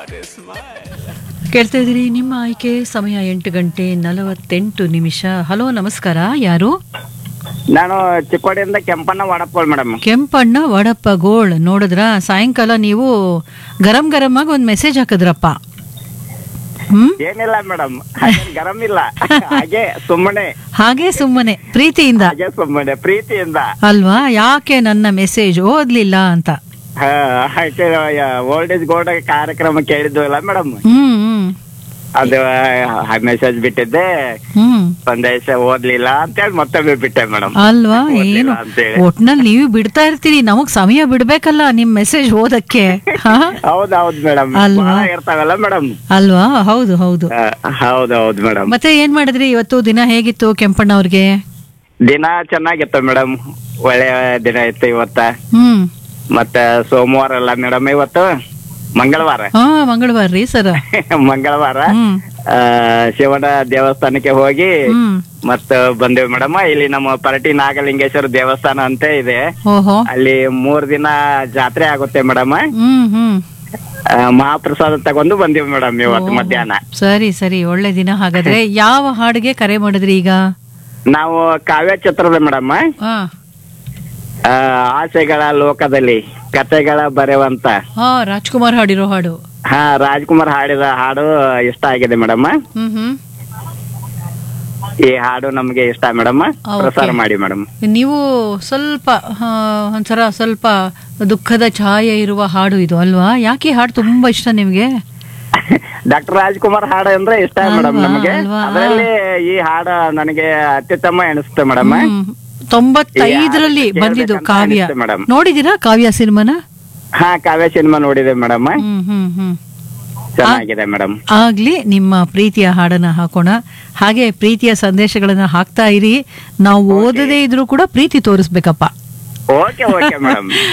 ಕೇಳ್ತಾ ಇದ್ದೀರಿ ನಿಮ್ಮ ಆಯ್ಕೆ ಸಮಯ ಎಂಟು ಗಂಟೆ ನಲವತ್ತೆಂಟು ನಿಮಿಷ ಹಲೋ ನಮಸ್ಕಾರ ಯಾರು ನಾನು ಚಿಕ್ಕೋಡಿಯಿಂದ ಕೆಂಪಣ್ಣ ವಾಡಪ್ಪಳ್ ಮೇಡಮ್ ಕೆಂಪಣ್ಣ ವಡಪ್ಪ ಗೋಳ್ ನೋಡಿದ್ರ ಸಾಯಂಕಾಲ ನೀವು ಗರಂ ಗರಂ ಆಗಿ ಒಂದು ಮೆಸೇಜ್ ಹಾಕಿದ್ರಪ್ಪ ಹ್ಮ್ ಏನಿಲ್ಲ ಮೇಡಮ್ ಗರಂ ಇಲ್ಲ ಹಾಗೆ ಸುಮ್ಮನೆ ಹಾಗೆ ಸುಮ್ಮನೆ ಪ್ರೀತಿಯಿಂದ ಹಾಗೆ ಸುಮ್ಮನೆ ಪ್ರೀತಿಯಿಂದ ಅಲ್ವಾ ಯಾಕೆ ನನ್ನ ಮೆಸೇಜ್ ಓದ್ಲಿಲ್ಲ ಅಂತ ಹಾ, ಹಾಗೆ ಓಲ್ಡ್ ಏಜ್ ಗೋಲ್ಡ್ ಕಾರ್ಯಕ್ರಮ ಕೇಳಿದ್ವಲ್ಲ ಮೇಡಮ್ ಹ್ಮ್ ಹ್ಮ್ ಅದು ಮೆಸೇಜ್ ಬಿಟ್ಟಿದ್ದೆ ಹ್ಮ್ ಸಂದೇಶ ಓದ್ಲಿಲ್ಲ ಅಂತೇಳಿ ಮತ್ತೊಮ್ಮೆ ಬಿಟ್ಟೆ ಮೇಡಮ್ ಅಲ್ವಾ ಓದ್ಲಿಲ್ಲ ಏನು ಅಂತೇಳಿ. ಒಟ್ನಲ್ಲಿ ನೀವು ಬಿಡ್ತಾ ಇರ್ತೀರಿ ನಮಗ್ ಸಮಯ ಬಿಡ್ಬೇಕಲ್ಲ ನಿಮ್ ಮೆಸೇಜ್ ಓದಕ್ಕೆ ಹಾ ಹೌದ್ ಹೌದ್ ಮೇಡಮ್ ಅಲ್ವಾ? ಬಹಳ ಇರ್ತಾವಲ್ಲ ಮೇಡಮ್ ಅಲ್ವಾ ಹೌದು ಹೌದು ಹೌದ್ ಹೌದ್ ಮೇಡಮ್ ಮತ್ತೆ ಏನ್ ಮಾಡಿದ್ರಿ ಇವತ್ತು ದಿನ ಹೇಗಿತ್ತು ಕೆಂಪಣ್ಣ ಅವ್ರಿಗೆ ದಿನ ಚೆನ್ನಾಗಿತ್ತು ಮೇಡಮ್ ಒಳ್ಳೆ ದಿನ ಇತ್ತು ಇವತ್ತ ಹ್ಮ್ ಮತ್ತ ಸೋಮವಾರ ಅಲ್ಲ ಮೇಡಮ್ ಇವತ್ತು ಮಂಗಳವಾರ ಹಾ ಮಂಗಳವಾರ ರೀ ಸರ್ ಮಂಗಳವಾರ ಹ್ಮ್ ಆ, ಶಿವನ ದೇವಸ್ಥಾನಕ್ಕೆ ಹೋಗಿ ಹ್ಮ್ ಮತ್ತ ಬಂದೇವ್ ಮೇಡಮ್ ಇಲ್ಲಿ ನಮ್ಮ ಪರಟಿ ನಾಗಲಿಂಗೇಶ್ವರ ದೇವಸ್ಥಾನ ಅಂತ ಇದೆ ಓಹೋ ಅಲ್ಲಿ ಮೂರ್ ದಿನ ಜಾತ್ರೆ ಆಗುತ್ತೆ ಮೇಡಮ್ ಹ್ಮ್ ಹ್ಮ್ ಮಹಾಪ್ರಸಾದ ತಗೊಂಡು ಬಂದೀವಿ ಮೇಡಮ್ ಇವತ್ತು ಮಧ್ಯಾಹ್ನ ಸರಿ ಸರಿ ಒಳ್ಳೆ ದಿನ ಹಾಗಾದ್ರೆ ಯಾವ ಹಾಡಿಗೆ ಕರೆ ಮಾಡಿದ್ರಿ ಈಗ ನಾವು ಕಾವ್ಯ ಚಿತ್ರದ ಮೇಡಮ್ ಹಾ ಆಸೆಗಳ ಲೋಕದಲ್ಲಿ ಕತೆಗಳ ಬರೆಯುವಂತ ಹಾ ರಾಜ್ಕುಮಾರ್ ಹಾಡಿರೋ ಹಾಡು ಹಾ ರಾಜ್ಕುಮಾರ್ ಹಾಡಿದ ಹಾಡು ಇಷ್ಟ ಆಗಿದೆ ಮೇಡಮ್ ಹ್ಮ್ ಹ್ಮ್ ಈ ಹಾಡು ನಮ್ಗೆ ಇಷ್ಟ ಮೇಡಮ್ ಆ, okay. ಪ್ರಸಾರ ಮಾಡಿ ಮೇಡಮ್ ನೀವು ಸ್ವಲ್ಪ ಆ, ಒಂಥರ ಸ್ವಲ್ಪ ದುಃಖದ ಛಾಯೆ ಇರುವ ಹಾಡು ಇದು ಅಲ್ವಾ ಯಾಕೆ ಈ ಹಾಡು ತುಂಬಾ ಇಷ್ಟ ನಿಮ್ಗೆ ಡಾಕ್ಟರ್ ರಾಜ್ಕುಮಾರ್ ಹಾಡು ಅಂದ್ರೆ ಇಷ್ಟ ಮೇಡಮ್ ಅಲ್ವಾ, ನಮಗೆ ಅಲ್ವಾ? ಅದರಲ್ಲಿ ಈ ಹಾಡು ನನಗೆ ಅತ್ಯುತ್ತಮ ಎನಿಸುತ್ತೆ ಮೇಡಮ್ ಹ್ಮ್. ತೊಂಬತ್ತೈದರಲ್ಲಿ ಈ ಹಾಡು ಬಂದಿದ್ದು ಕೇಳ್ಬೇಕಂತ ಕಾವ್ಯ ಅನಿಸ್ತು madam. ನೋಡಿದೀರಾ ಕಾವ್ಯ ಸಿನಿಮಾನ ಹಾ ಕಾವ್ಯ ಸಿನಿಮಾ ನೋಡಿದೆ ಮೇಡಮ್ ಹ್ಮ್ ಹ್ಮ್ ಹ್ಮ್ ಚೆನ್ನಾಗಿದೆ ಮೇಡಮ್ ಆಗ್ಲಿ ನಿಮ್ಮ ಪ್ರೀತಿಯ ಹಾಡನ್ನ ಹಾಕೋಣ ಹಾಗೆ ಪ್ರೀತಿಯ ಸಂದೇಶಗಳನ್ನ ಹಾಕ್ತಾ ಇರಿ ನಾವು ಓದದೇ ಇದ್ರೂ ಕೂಡ ಪ್ರೀತಿ ತೋರಿಸ್ಬೇಕಪ್ಪ ಓಕೆ ಓಕೆ ಮೇಡಮ್